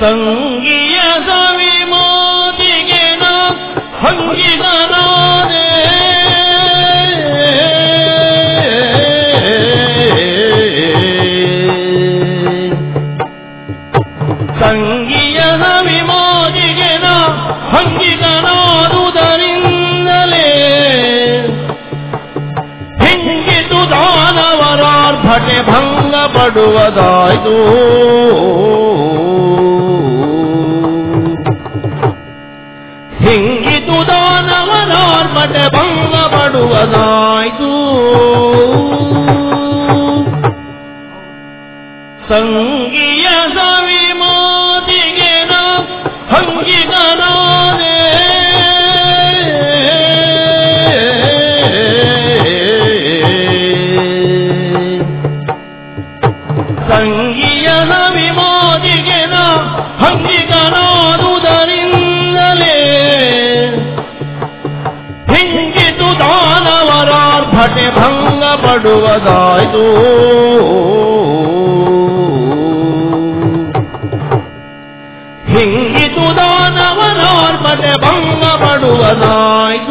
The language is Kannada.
ತಂಗಿಯ ಸವಿ ಮಾತಿಗೆ ನಾ ಹಂಗಿದನಾದೆ ತಂಗಿಯ ಸವಿ ಮಾತಿಗೆ ನಾ ಹಂಗಿದನಾದುದರಿಂದಲೇ ಹಿಂಗಿತು ದಾನವರಾರ್ಭಟೆ ಭಂಗ ಪಡುವುದಾಯ್ತು ಹಿಂಗಿತು ದಾನವರಾರ್ಭಟೆ ಭಂಗ ಪಡುವುದಾಯ್ತು ಸಂಗಿಯ ಸವಿ ಮಾತಿಗೆ ನಾ ಹಂಗಿದನಾದೆ ಸಂಗಿಯ ಸವಿ ಮಾತಿಗೆ ನಾ ಹಂಗಿದನಾದುದರಿಂದಲೇ ಹಿಂಗಿತು ದಾನವರಾರ್ಭಟೆ ಭಂಗ ಪಡುವುದಾಯ್ತು ಹಿಂಗಿತು ದಾನವರಾರ್ಭಟೆ ಭಂಗ ಪಡುವುದಾಯ್ತು